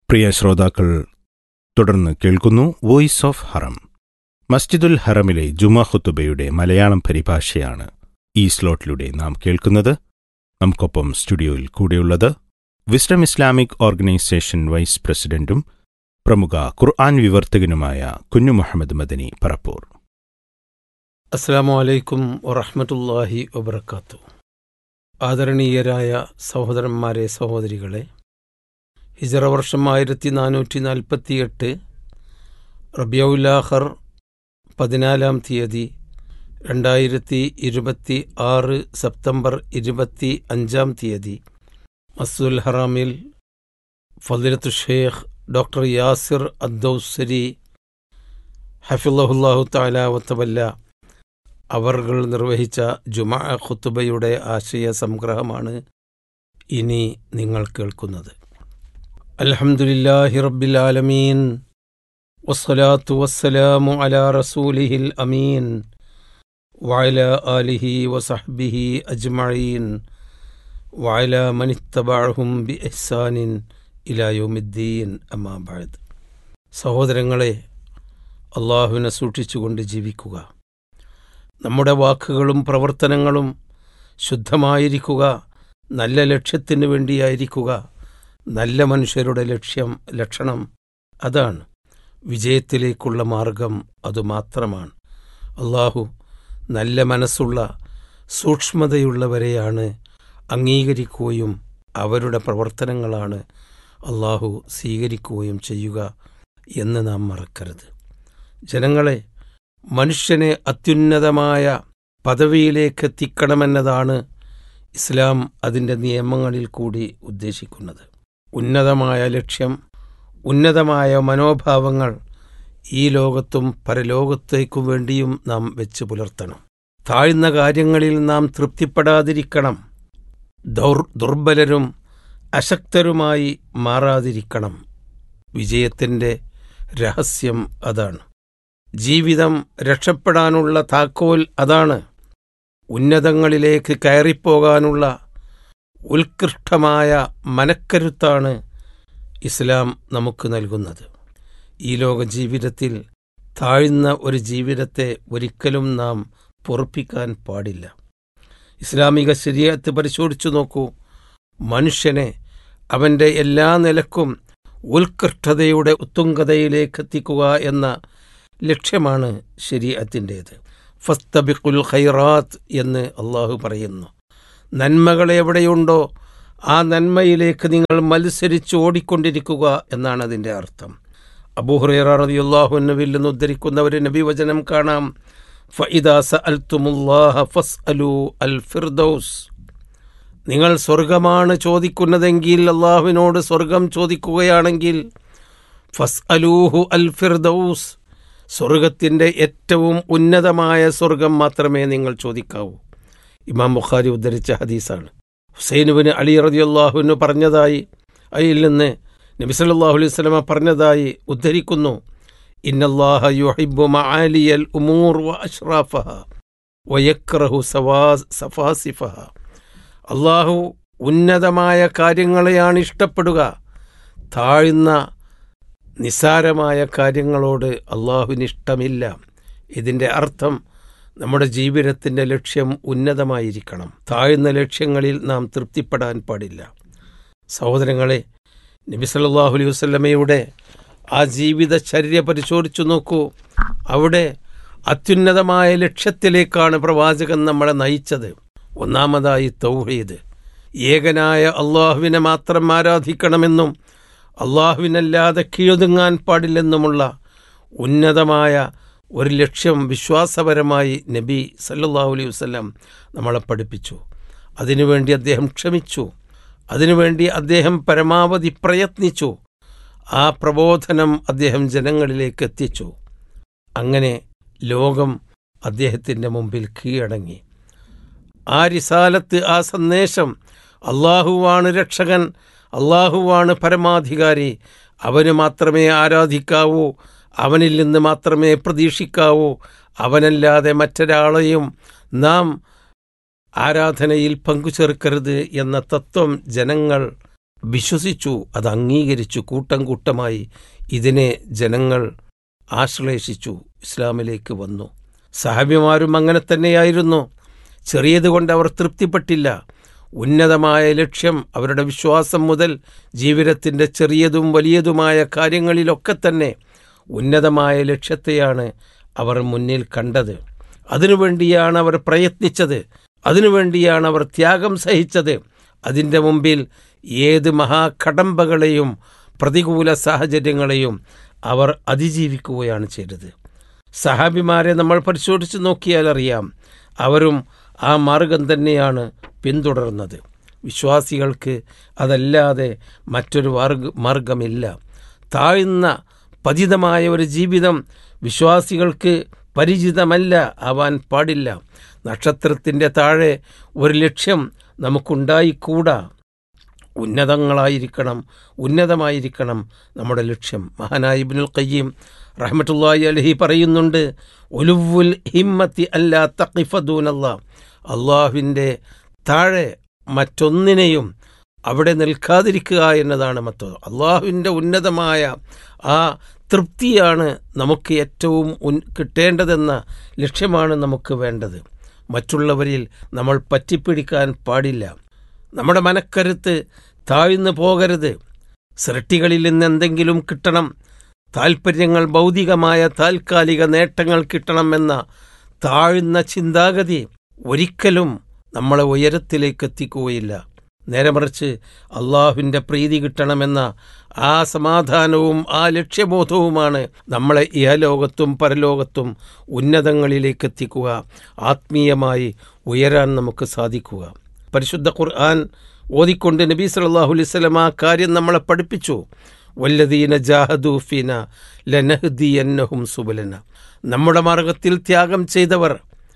പ്രിയ ശ്രോതാക്കൾ തുടർന്ന് കേൾക്കുന്നു വോയിസ് ഓഫ് ഹറം മസ്ജിദുൽ ഹറമിലെ ജുമാ ഖുത്തുബയുടെ മലയാളം പരിഭാഷയാണ് ഈ സ്ലോട്ടിലൂടെ നാം കേൾക്കുന്നത് നമുക്കൊപ്പം സ്റ്റുഡിയോയിൽ കൂടെയുള്ളത് വിസ്ഡം ഇസ്ലാമിക് ഓർഗനൈസേഷൻ വൈസ് പ്രസിഡന്റും പ്രമുഖ ഖുർആൻ വിവർത്തകനുമായ കുഞ്ഞു മുഹമ്മദ് മദനി പറപ്പൂർ അസ്സാം വലൈക്കും വറഹമത്തല്ലാഹി വബർക്കാത്തു ആദരണീയരായ സഹോദരന്മാരെ സഹോദരികളെ ഹിജറ വർഷം ആയിരത്തി നാനൂറ്റി നാൽപ്പത്തിയെട്ട് റബിയൗലാഹർ പതിനാലാം തീയതി രണ്ടായിരത്തി ഇരുപത്തി ആറ് സെപ്റ്റംബർ ഇരുപത്തി അഞ്ചാം തീയതി മസ്ദുൽ ഹറാമിൽ ഫദിലത്തു ഷേഖ് ഡോക്ടർ യാസിർ അദ്ദൌസരി ഹഫിള്ളഹുല്ലാഹു താല വത്തവല്ല അവർകൾ നിർവഹിച്ച ജുമാ ഖുത്തുബയുടെ ആശയ സംഗ്രഹമാണ് ഇനി നിങ്ങൾ കേൾക്കുന്നത് അൽഹംദുലില്ലാഹി റബ്ബിൽ ആലമീൻ വസ്സലാത്തു വസ്സലാമു അലാ റസൂലിഹിൽ അമീൻ വഅല ആലിഹി വസഹ്ബിഹി അജ്മഈൻ വഅല മനിത്തബഅഹും ബി ഇഹ്സാനിൻ ഇലാ യൗമിദ്ദീൻ അമ്മാ ബഅദ് സഹോദരങ്ങളെ അള്ളാഹുവിനെ സൂക്ഷിച്ചുകൊണ്ട് ജീവിക്കുക നമ്മുടെ വാക്കുകളും പ്രവർത്തനങ്ങളും ശുദ്ധമായിരിക്കുക നല്ല ലക്ഷ്യത്തിന് വേണ്ടിയായിരിക്കുക നല്ല മനുഷ്യരുടെ ലക്ഷ്യം ലക്ഷണം അതാണ് വിജയത്തിലേക്കുള്ള മാർഗം അതുമാത്രമാണ് അള്ളാഹു നല്ല മനസ്സുള്ള സൂക്ഷ്മതയുള്ളവരെയാണ് അംഗീകരിക്കുകയും അവരുടെ പ്രവർത്തനങ്ങളാണ് അള്ളാഹു സ്വീകരിക്കുകയും ചെയ്യുക എന്ന് നാം മറക്കരുത് ജനങ്ങളെ മനുഷ്യനെ അത്യുന്നതമായ പദവിയിലേക്ക് എത്തിക്കണമെന്നതാണ് ഇസ്ലാം അതിൻ്റെ നിയമങ്ങളിൽ കൂടി ഉദ്ദേശിക്കുന്നത് ഉന്നതമായ ലക്ഷ്യം ഉന്നതമായ മനോഭാവങ്ങൾ ഈ ലോകത്തും പരലോകത്തേക്കു വേണ്ടിയും നാം വെച്ച് പുലർത്തണം താഴ്ന്ന കാര്യങ്ങളിൽ നാം തൃപ്തിപ്പെടാതിരിക്കണം ദൗർ ദുർബലരും അശക്തരുമായി മാറാതിരിക്കണം വിജയത്തിൻ്റെ രഹസ്യം അതാണ് ജീവിതം രക്ഷപ്പെടാനുള്ള താക്കോൽ അതാണ് ഉന്നതങ്ങളിലേക്ക് കയറിപ്പോകാനുള്ള ഉത്കൃഷ്ടമായ മനക്കരുത്താണ് ഇസ്ലാം നമുക്ക് നൽകുന്നത് ഈ ലോക ജീവിതത്തിൽ താഴ്ന്ന ഒരു ജീവിതത്തെ ഒരിക്കലും നാം പൊറുപ്പിക്കാൻ പാടില്ല ഇസ്ലാമിക ശരീരത്ത് പരിശോധിച്ചു നോക്കൂ മനുഷ്യനെ അവൻ്റെ എല്ലാ നിലക്കും ഉത്കൃഷ്ടതയുടെ ഉത്തുംഗതയിലേക്ക് എത്തിക്കുക എന്ന ലക്ഷ്യമാണ് ശരീഅത്തിൻ്റേത് ഫസ്തബിഖുൽ ഖൈറാത്ത് എന്ന് അള്ളാഹു പറയുന്നു നന്മകൾ എവിടെയുണ്ടോ ആ നന്മയിലേക്ക് നിങ്ങൾ മത്സരിച്ച് ഓടിക്കൊണ്ടിരിക്കുക എന്നാണ് അതിൻ്റെ അർത്ഥം അബൂഹുറൈറ റളിയല്ലാഹു നബിയിൽ നിന്ന് ഉദ്ധരിക്കുന്ന ഒരു നബി വചനം കാണാം ഫഇദാ സഅൽതുമുല്ലാഹ ഫസ്അലു അൽ ഫിർദൗസ് നിങ്ങൾ സ്വർഗമാണ് ചോദിക്കുന്നതെങ്കിൽ അള്ളാഹുവിനോട് സ്വർഗം ചോദിക്കുകയാണെങ്കിൽ ഫസ് അലൂഹു അൽ ഫിർദൌസ് സ്വർഗത്തിൻ്റെ ഏറ്റവും ഉന്നതമായ സ്വർഗം മാത്രമേ നിങ്ങൾ ചോദിക്കാവൂ ഇമാം ബുഖാരി ഉദ്ധരിച്ച ഹദീസാണ് ഹുസൈനുവിന് അലി റതിയല്ലാഹുവിന് പറഞ്ഞതായി അതിൽ നിന്ന് നബി സല്ലല്ലാഹു അലൈഹി വസല്ലമ പറഞ്ഞതായി ഉദ്ധരിക്കുന്നു ഇന്നല്ലാഹ യുഹിബ്ബു മആലിയൽ ഉമൂർ വ അഷ്റാഫഹ വയക്റഹു സവാ സഫാസിഫഹ അള്ളാഹു ഉന്നതമായ കാര്യങ്ങളെയാണ് ഇഷ്ടപ്പെടുക താഴ്ന്ന നിസാരമായ കാര്യങ്ങളോട് അള്ളാഹുവിന് ഇഷ്ടമില്ല ഇതിൻ്റെ അർത്ഥം നമ്മുടെ ജീവിതത്തിൻ്റെ ലക്ഷ്യം ഉന്നതമായിരിക്കണം താഴ്ന്ന ലക്ഷ്യങ്ങളിൽ നാം തൃപ്തിപ്പെടാൻ പാടില്ല സഹോദരങ്ങളെ നബി സല്ലല്ലാഹു അലൈഹി വസല്ലമയുടെ ആ ജീവിതചര്യ പരിശോധിച്ചു നോക്കൂ അവിടെ അത്യുന്നതമായ ലക്ഷ്യത്തിലേക്കാണ് പ്രവാചകൻ നമ്മളെ നയിച്ചത് ഒന്നാമതായി തൗഹീദ് ഏകനായ അള്ളാഹുവിനെ മാത്രം ആരാധിക്കണമെന്നും അള്ളാഹുവിനല്ലാതെ കീഴൊതുങ്ങാൻ പാടില്ലെന്നുമുള്ള ഉന്നതമായ ഒരു ലക്ഷ്യം വിശ്വാസപരമായി നബി സല്ലല്ലാഹു അലൈഹി വസല്ലം നമ്മളെ പഠിപ്പിച്ചു അതിനുവേണ്ടി അദ്ദേഹം ക്ഷമിച്ചു അതിനുവേണ്ടി അദ്ദേഹം പരമാവധി പ്രയത്നിച്ചു ആ പ്രബോധനം അദ്ദേഹം ജനങ്ങളിലേക്ക് എത്തിച്ചു അങ്ങനെ ലോകം അദ്ദേഹത്തിൻ്റെ മുമ്പിൽ കീഴടങ്ങി ആ റിസാലത്ത് ആ സന്ദേശം അള്ളാഹുവാണ് രക്ഷകൻ അള്ളാഹുവാണ് പരമാധികാരി അവന് മാത്രമേ ആരാധിക്കാവൂ അവനിൽ നിന്ന് മാത്രമേ പ്രതീക്ഷിക്കാവൂ അവനല്ലാതെ മറ്റൊരാളെയും നാം ആരാധനയിൽ പങ്കുചേർക്കരുത് എന്ന തത്വം ജനങ്ങൾ വിശ്വസിച്ചു അത് അംഗീകരിച്ചു കൂട്ടം കൂട്ടമായി ഇതിനെ ജനങ്ങൾ ആശ്ലേഷിച്ചു ഇസ്ലാമിലേക്ക് വന്നു സഹാബിമാരും അങ്ങനെ തന്നെയായിരുന്നു ചെറിയതുകൊണ്ട് അവർ തൃപ്തിപ്പെട്ടില്ല ഉന്നതമായ ലക്ഷ്യം അവരുടെ വിശ്വാസം മുതൽ ജീവിതത്തിൻ്റെ ചെറിയതും വലിയതുമായ കാര്യങ്ങളിലൊക്കെ തന്നെ ഉന്നതമായ ലക്ഷ്യത്തെയാണ് അവർ മുന്നിൽ കണ്ടത് അതിനുവേണ്ടിയാണ് അവർ പ്രയത്നിച്ചത് അതിനുവേണ്ടിയാണ് അവർ ത്യാഗം സഹിച്ചത് അതിൻ്റെ മുമ്പിൽ ഏത് മഹാകടമ്പകളെയും പ്രതികൂല സാഹചര്യങ്ങളെയും അവർ അതിജീവിക്കുകയാണ് ചെയ്തത് സഹാബിമാരെ നമ്മൾ പരിശോധിച്ച് നോക്കിയാൽ അറിയാം അവരും ആ മാർഗം തന്നെയാണ് പിന്തുടർന്നത് വിശ്വാസികൾക്ക് അതല്ലാതെ മറ്റൊരു മാർഗ മാർഗമില്ല താഴ്ന്ന പതിതമായ ഒരു ജീവിതം വിശ്വാസികൾക്ക് പരിചിതമല്ല ആവാൻ പാടില്ല നക്ഷത്രത്തിൻ്റെ താഴെ ഒരു ലക്ഷ്യം നമുക്കുണ്ടായിക്കൂടാ ഉന്നതങ്ങളായിരിക്കണം ഉന്നതമായിരിക്കണം നമ്മുടെ ലക്ഷ്യം മഹാനായ ഇബ്നുൽ ഖയ്യീം റഹ്മത്തുള്ളാഹി അലഹി പറയുന്നുണ്ട് ഒലുവുൽ ഹിമ്മത്തി അല്ലാ തഖിഫദൂനല്ല അള്ളാഹുവിൻ്റെ താഴെ മറ്റൊന്നിനെയും അവിടെ നിൽക്കാതിരിക്കുക എന്നതാണ് മറ്റോ അള്ളാഹുവിൻ്റെ ഉന്നതമായ ആ തൃപ്തിയാണ് നമുക്ക് ഏറ്റവും ഉൻ കിട്ടേണ്ടതെന്ന ലക്ഷ്യമാണ് നമുക്ക് വേണ്ടത് മറ്റുള്ളവരിൽ നമ്മൾ പറ്റിപ്പിടിക്കാൻ പാടില്ല നമ്മുടെ മനക്കരുത്ത് താഴ്ന്നു പോകരുത് സൃഷ്ടികളിൽ നിന്ന് എന്തെങ്കിലും കിട്ടണം താൽപ്പര്യങ്ങൾ ഭൗതികമായ താൽക്കാലിക നേട്ടങ്ങൾ കിട്ടണമെന്ന താഴ്ന്ന ചിന്താഗതി ഒരിക്കലും നമ്മളെ ഉയരത്തിലേക്ക് എത്തിക്കുകയില്ല നേരെ മറിച്ച് അള്ളാഹുവിൻ്റെ പ്രീതി കിട്ടണമെന്ന ആ സമാധാനവും ആ ലക്ഷ്യബോധവുമാണ് നമ്മളെ ഇഹലോകത്തും പരലോകത്തും ഉന്നതങ്ങളിലേക്ക് എത്തിക്കുക ആത്മീയമായി ഉയരാൻ നമുക്ക് സാധിക്കുക പരിശുദ്ധ ഖുർആൻ ഓതിക്കൊണ്ട് നബി സല്ലല്ലാഹു അലൈഹി വസല്ലം ആ കാര്യം നമ്മളെ പഠിപ്പിച്ചു വല്ലദീന ജാഹദൂഫിന ലനഹ്ദിയന്നഹും സുബലന നമ്മുടെ മാർഗത്തിൽ ത്യാഗം ചെയ്തവർ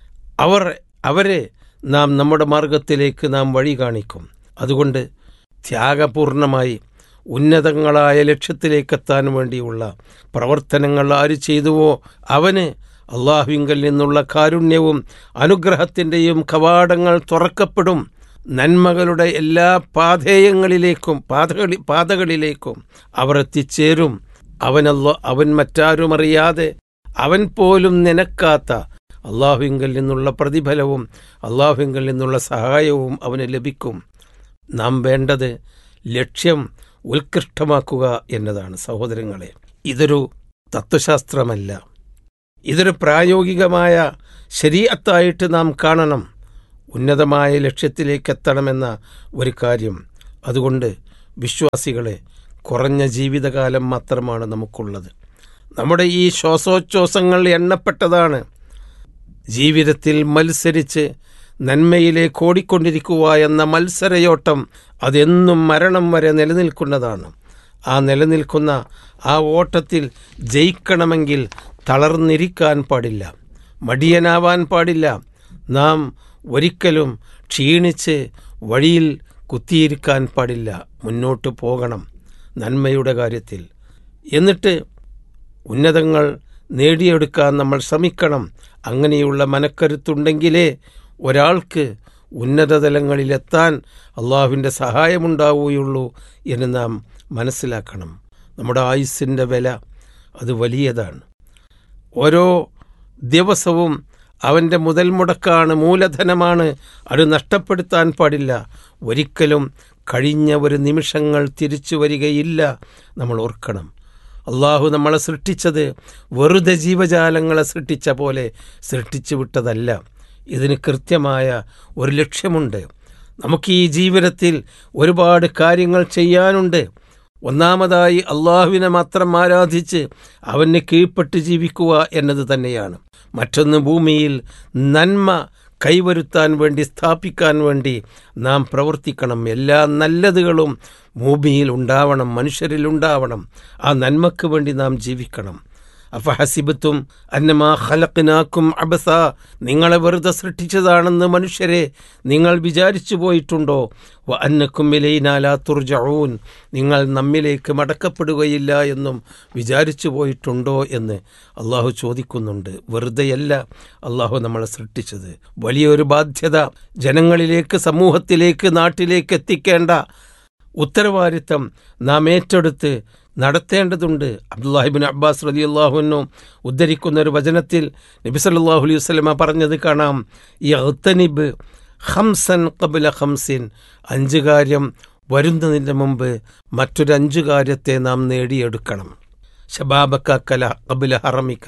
അവർ അവരെ നാം നമ്മുടെ മാർഗത്തിലേക്ക് നാം വഴി കാണിക്കും അതുകൊണ്ട് ത്യാഗപൂർണമായി ഉന്നതങ്ങളായ ലക്ഷ്യത്തിലേക്കെത്താൻ വേണ്ടിയുള്ള പ്രവർത്തനങ്ങൾ ആര് ചെയ്തുവോ അവന് അള്ളാഹുവിങ്കൽ നിന്നുള്ള കാരുണ്യവും അനുഗ്രഹത്തിൻ്റെയും കവാടങ്ങൾ തുറക്കപ്പെടും നന്മകളുടെ എല്ലാ പാധേയങ്ങളിലേക്കും പാതകളി പാതകളിലേക്കും അവർ എത്തിച്ചേരും അവനല്ല അവൻ മറ്റാരും അറിയാതെ അവൻ പോലും നനക്കാത്ത അള്ളാഹുവിങ്കൽ നിന്നുള്ള പ്രതിഫലവും അള്ളാഹുവിങ്കൽ നിന്നുള്ള സഹായവും അവന് ലഭിക്കും നാം വേണ്ടത് ലക്ഷ്യം ഉത്കൃഷ്ടമാക്കുക എന്നതാണ് സഹോദരങ്ങളെ ഇതൊരു തത്വശാസ്ത്രമല്ല ഇതൊരു പ്രായോഗികമായ ശരീരത്തായിട്ട് നാം കാണണം ഉന്നതമായ ലക്ഷ്യത്തിലേക്ക് എത്തണമെന്ന ഒരു കാര്യം അതുകൊണ്ട് വിശ്വാസികളെ കുറഞ്ഞ ജീവിതകാലം മാത്രമാണ് നമുക്കുള്ളത് നമ്മുടെ ഈ ശ്വാസോച്ഛ്വാസങ്ങൾ എണ്ണപ്പെട്ടതാണ് ജീവിതത്തിൽ മത്സരിച്ച് നന്മയിലേക്ക് ഓടിക്കൊണ്ടിരിക്കുക എന്ന മത്സരയോട്ടം അതെന്നും മരണം വരെ നിലനിൽക്കുന്നതാണ് ആ നിലനിൽക്കുന്ന ആ ഓട്ടത്തിൽ ജയിക്കണമെങ്കിൽ തളർന്നിരിക്കാൻ പാടില്ല മടിയനാവാൻ പാടില്ല നാം ഒരിക്കലും ക്ഷീണിച്ച് വഴിയിൽ കുത്തിയിരിക്കാൻ പാടില്ല മുന്നോട്ട് പോകണം നന്മയുടെ കാര്യത്തിൽ എന്നിട്ട് ഉന്നതങ്ങൾ നേടിയെടുക്കാൻ നമ്മൾ ശ്രമിക്കണം അങ്ങനെയുള്ള മനക്കരുത്തുണ്ടെങ്കിലേ ഒരാൾക്ക് ഉന്നതതലങ്ങളിലെത്താൻ അള്ളാഹുവിൻ്റെ സഹായമുണ്ടാവുകയുള്ളൂ എന്ന് നാം മനസ്സിലാക്കണം നമ്മുടെ ആയുസ്സിൻ്റെ വില അത് വലിയതാണ് ഓരോ ദിവസവും അവൻ്റെ മുതൽ മുടക്കാണ് മൂലധനമാണ് അത് നഷ്ടപ്പെടുത്താൻ പാടില്ല ഒരിക്കലും കഴിഞ്ഞ ഒരു നിമിഷങ്ങൾ തിരിച്ചു വരികയില്ല നമ്മൾ ഓർക്കണം അള്ളാഹു നമ്മളെ സൃഷ്ടിച്ചത് വെറുതെ ജീവജാലങ്ങളെ സൃഷ്ടിച്ച പോലെ സൃഷ്ടിച്ചു വിട്ടതല്ല ഇതിന് കൃത്യമായ ഒരു ലക്ഷ്യമുണ്ട് നമുക്ക് ഈ ജീവിതത്തിൽ ഒരുപാട് കാര്യങ്ങൾ ചെയ്യാനുണ്ട് ഒന്നാമതായി അള്ളാഹുവിനെ മാത്രം ആരാധിച്ച് അവന് കീഴ്പ്പെട്ട് ജീവിക്കുക എന്നത് തന്നെയാണ് മറ്റൊന്ന് ഭൂമിയിൽ നന്മ കൈവരുത്താൻ വേണ്ടി സ്ഥാപിക്കാൻ വേണ്ടി നാം പ്രവർത്തിക്കണം എല്ലാ നല്ലതുകളും ഭൂമിയിൽ ഉണ്ടാവണം മനുഷ്യരിൽ ഉണ്ടാവണം ആ നന്മയ്ക്ക് വേണ്ടി നാം ജീവിക്കണം അഫഹസിബത്തും അന്നമാ ഖലഖ്നാക്കും അബസ നിങ്ങളെ വെറുതെ സൃഷ്ടിച്ചതാണെന്ന് മനുഷ്യരെ നിങ്ങൾ വിചാരിച്ചു പോയിട്ടുണ്ടോ വ അന്നക്കും ഇലൈനാലാ തുർജഊൻ നിങ്ങൾ നമ്മിലേക്ക് മടക്കപ്പെടുകയില്ല എന്നും വിചാരിച്ചു പോയിട്ടുണ്ടോ എന്ന് അള്ളാഹു ചോദിക്കുന്നുണ്ട് വെറുതെയല്ല അള്ളാഹു നമ്മളെ സൃഷ്ടിച്ചത് വലിയൊരു ബാധ്യത ജനങ്ങളിലേക്ക് സമൂഹത്തിലേക്ക് നാട്ടിലേക്ക് എത്തിക്കേണ്ട ഉത്തരവാദിത്തം നാം ഏറ്റെടുത്ത് നടത്തേണ്ടതുണ്ട് അബ്ദുല്ലാഹിബിൻ അബ്ബാസ് റലി അള്ളാഹുനു ഉദ്ധരിക്കുന്ന ഒരു വചനത്തിൽ നബി സല്ലല്ലാഹു അലൈഹി വസല്ലമ പറഞ്ഞത് കാണാം യഗ്തനിബ് ഹംസൻ കബില ഹംസിൻ അഞ്ച് കാര്യം വരുന്നതിൻ്റെ മുമ്പ് മറ്റൊരു അഞ്ചു കാര്യത്തെ നാം നേടിയെടുക്കണം ശബാബക്ക കല കബില ഹറമിക്ക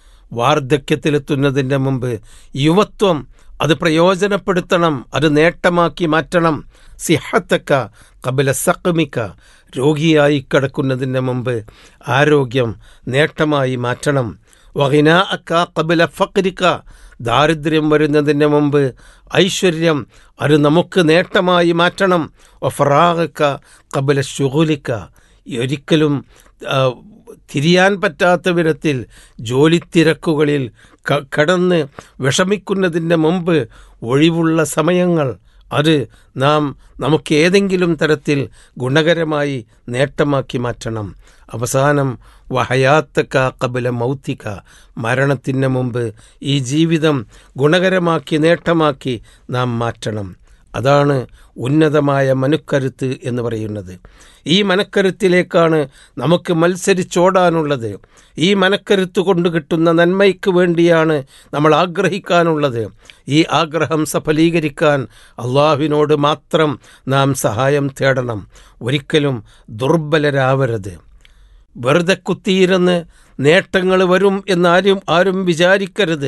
വാർദ്ധക്യത്തിലെത്തുന്നതിൻ്റെ മുമ്പ് യുവത്വം അത് പ്രയോജനപ്പെടുത്തണം അത് നേട്ടമാക്കി മാറ്റണം സിഹത്തക്ക കബില സക്കമിക്ക രോഗിയായി കിടക്കുന്നതിന് മുമ്പ് ആരോഗ്യം നേട്ടമായി മാറ്റണം വഹിന അക്ക കബില ഫക്രിക്ക ദാരിദ്ര്യം വരുന്നതിന് മുമ്പ് ഐശ്വര്യം അത് നമുക്ക് നേട്ടമായി മാറ്റണം ഒഫറാഹക്ക കബില ഷുഹുലിക്ക ഒരിക്കലും ആ, തിരിയാൻ പറ്റാത്ത വിധത്തിൽ ജോലിത്തിരക്കുകളിൽ ക- കടന്ന് വിഷമിക്കുന്നതിൻ്റെ മുമ്പ് ഒഴിവുള്ള സമയങ്ങൾ അത് നാം നമുക്ക് ഏതെങ്കിലും തരത്തിൽ ഗുണകരമായി നേട്ടമാക്കി മാറ്റണം അവസാനം വഹയാത്തക്ക കബല മൗത്തിക്ക മരണത്തിന് മുമ്പ് ഈ ജീവിതം ഗുണകരമാക്കി നേട്ടമാക്കി നാം മാറ്റണം അതാണ് ഉന്നതമായ മനക്കരുത്ത് എന്ന് പറയുന്നത് ഈ മനക്കരുത്തിലേക്കാണ് നമുക്ക് മത്സരിച്ചോടാനുള്ളത് ഈ മനക്കരുത്ത് കൊണ്ട് കിട്ടുന്ന നന്മയ്ക്ക് വേണ്ടിയാണ് നമ്മൾ ആഗ്രഹിക്കാനുള്ളത് ഈ ആഗ്രഹം സഫലീകരിക്കാൻ അള്ളാഹുവിനോട് മാത്രം നാം സഹായം തേടണം ഒരിക്കലും ദുർബലരാവരുത് വെറുതെ കുത്തിയിരുന്ന് നേട്ടങ്ങൾ വരും എന്നാരും ആരും വിചാരിക്കരുത്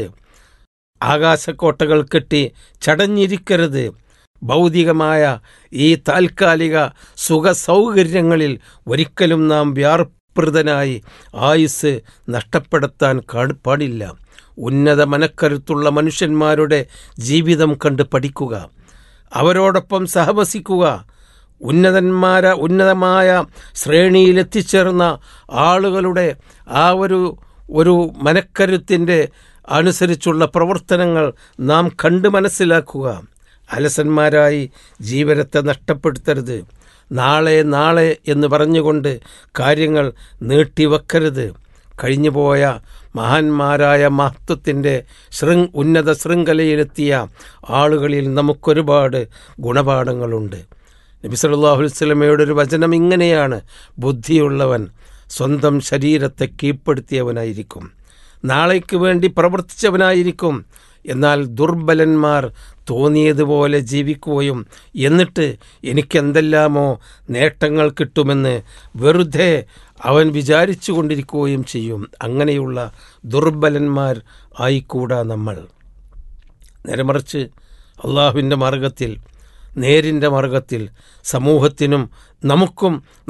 ആകാശക്കോട്ടകൾ കെട്ടി ചടഞ്ഞിരിക്കരുത് ഭൗതികമായ ഈ താൽക്കാലിക സുഖസൗകര്യങ്ങളിൽ ഒരിക്കലും നാം വ്യാപൃതനായി ആയുസ് നഷ്ടപ്പെടുത്താൻ കാ- പാടില്ല ഉന്നത മനക്കരുത്തുള്ള മനുഷ്യന്മാരുടെ ജീവിതം കണ്ട് പഠിക്കുക അവരോടൊപ്പം സഹവസിക്കുക ഉന്നതന്മാര ഉന്നതമായ ശ്രേണിയിലെത്തിച്ചേർന്ന ആളുകളുടെ ആ ഒരു ഒരു മനക്കരുത്തിൻ്റെ അനുസരിച്ചുള്ള പ്രവർത്തനങ്ങൾ നാം കണ്ട് മനസ്സിലാക്കുക അലസന്മാരായി ജീവനത്തെ നഷ്ടപ്പെടുത്തരുത് നാളെ നാളെ എന്ന് പറഞ്ഞുകൊണ്ട് കാര്യങ്ങൾ നീട്ടിവെക്കരുത് കഴിഞ്ഞുപോയ മഹാന്മാരായ മഹത്വത്തിൻ്റെ ശൃംഗ് ഉന്നത ശൃംഖലയിലെത്തിയ ആളുകളിൽ നമുക്കൊരുപാട് ഗുണപാഠങ്ങളുണ്ട് നബി സല്ലല്ലാഹു അലൈഹി വസല്ലമയുടെ ഒരു വചനം ഇങ്ങനെയാണ് ബുദ്ധിയുള്ളവൻ സ്വന്തം ശരീരത്തെ കീഴ്പ്പെടുത്തിയവനായിരിക്കും നാളേക്ക് വേണ്ടി പ്രവർത്തിച്ചവനായിരിക്കും എന്നാൽ ദുർബലന്മാർ തോന്നിയതുപോലെ ജീവിക്കുകയും എന്നിട്ട് എനിക്കെന്തെല്ലാമോ നേട്ടങ്ങൾ കിട്ടുമെന്ന് വെറുതെ അവൻ വിചാരിച്ചു കൊണ്ടിരിക്കുകയും ചെയ്യും അങ്ങനെയുള്ള ദുർബലന്മാർ ആയിക്കൂടാ നമ്മൾ നേരെമറിച്ച് അള്ളാഹുവിൻ്റെ മാർഗത്തിൽ നേരിൻ്റെ മാർഗത്തിൽ സമൂഹത്തിനും നമുക്കും